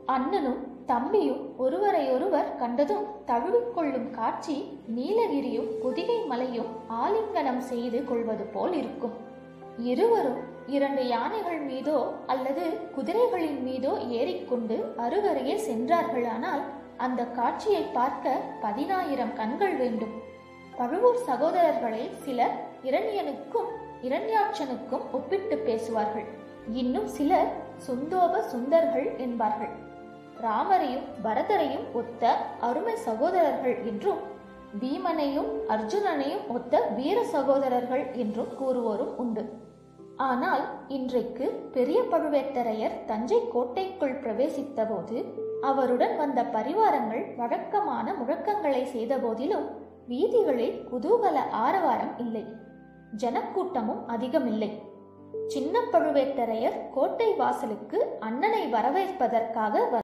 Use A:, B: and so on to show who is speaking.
A: அண்ணனும் தம்பியும் ஒருவரையொருவர் கண்டதும் தழுவிக்கொள்ளும் காட்சி நீலகிரியும் பொதிகை மலையும் ஆலிங்கனம் செய்து கொள்வது போல் இருக்கும் இருவரும் இரண்டு யானைகள் மீதோ அல்லது குதிரைகளின் மீதோ ஏறிக்கொண்டு அருகருகே சென்றார்களானால் அந்த காட்சியை பார்க்க பதினாயிரம் கண்கள் வேண்டும் பழுவூர் சகோதரர்களை சிலர் இரண்யனுக்கும் இரண்யாட்சனுக்கும் ஒப்பிட்டு பேசுவார்கள் இன்னும் சிலர் சுந்தோப சுந்தர்கள் என்பார்கள் ராமரையும் பரதரையும் ஒத்த அருமை சகோதரர்கள் என்றும் பீமனையும் அர்ஜுனனையும் ஒத்த வீர சகோதரர்கள் என்றும் கூறுவோரும் உண்டு ஆனால் இன்றைக்கு பெரிய பழுவேட்டரையர் தஞ்சை கோட்டைக்குள் பிரவேசித்தபோது அவருடன் வந்த பரிவாரங்கள் வழக்கமான முழக்கங்களை செய்தபோதிலும் வீதிகளில் குதூகல ஆரவாரம் இல்லை ஜனக்கூட்டமும் அதிகமில்லை சின்ன பழுவேட்டரையர் கோட்டை வாசலுக்கு அண்ணனை வரவேற்பதற்காக